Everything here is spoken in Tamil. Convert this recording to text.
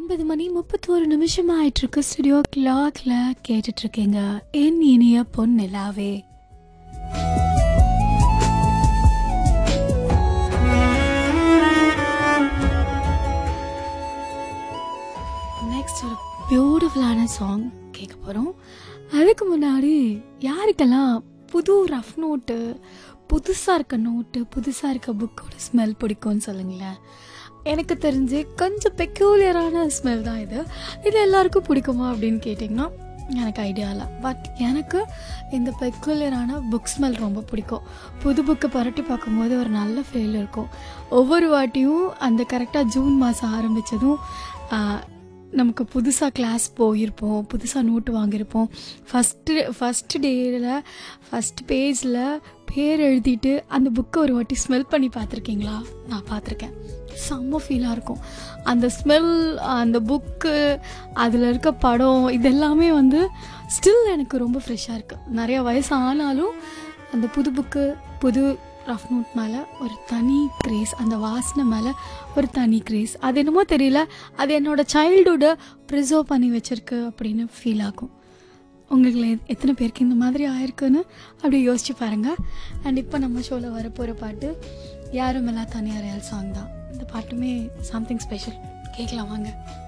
ஒன்பது மணி முப்பத்தோரு நிமிஷம் ஆயிட்டு இருக்கு ஸ்டுடியோ கிளாக்ல கேட்டுட்டு இருக்கீங்க என் இனிய பொன் நிலாவே நெக்ஸ்ட் ஒரு பியூட்டிஃபுல்லான சாங் கேட்க போகிறோம் அதுக்கு முன்னாடி யாருக்கெல்லாம் புது ரஃப் நோட்டு புதுசாக இருக்க நோட்டு புதுசாக இருக்க புக்கோட ஸ்மெல் பிடிக்கும்னு சொல்லுங்களேன் எனக்கு தெரிஞ்சு கொஞ்சம் பெக்யூலியரான ஸ்மெல் தான் இது இது எல்லாருக்கும் பிடிக்குமா அப்படின்னு கேட்டிங்கன்னா எனக்கு ஐடியா இல்லை பட் எனக்கு இந்த பெக்குலரான புக் ஸ்மெல் ரொம்ப பிடிக்கும் புது புக்கை புரட்டி பார்க்கும்போது ஒரு நல்ல ஃபீல் இருக்கும் ஒவ்வொரு வாட்டியும் அந்த கரெக்டாக ஜூன் மாதம் ஆரம்பித்ததும் நமக்கு புதுசாக கிளாஸ் போயிருப்போம் புதுசாக நோட்டு வாங்கியிருப்போம் ஃபஸ்ட்டு ஃபஸ்ட்டு டேயில் ஃபஸ்ட் பேஜில் பேர் எழுதிட்டு அந்த புக்கை ஒரு வாட்டி ஸ்மெல் பண்ணி பார்த்துருக்கீங்களா நான் பார்த்துருக்கேன் செம்ம ஃபீலாக இருக்கும் அந்த ஸ்மெல் அந்த புக்கு அதில் இருக்க படம் இதெல்லாமே வந்து ஸ்டில் எனக்கு ரொம்ப ஃப்ரெஷ்ஷாக இருக்குது நிறைய வயசு ஆனாலும் அந்த புது புக்கு புது ரஃப் நோட் மேலே ஒரு தனி கிரேஸ் அந்த வாசனை மேலே ஒரு தனி கிரேஸ் அது என்னமோ தெரியல அது என்னோடய சைல்டுஹுட்டை ப்ரிசர்வ் பண்ணி வச்சுருக்கு அப்படின்னு ஃபீல் ஆகும் உங்களுக்கு எத்தனை பேருக்கு இந்த மாதிரி ஆயிருக்குன்னு அப்படி யோசிச்சு பாருங்கள் அண்ட் இப்போ நம்ம ஷோவில் வரப்போகிற பாட்டு யாரும் இல்லா தனியார் சாங் தான் இந்த பாட்டுமே சம்திங் ஸ்பெஷல் கேட்கலாம் வாங்க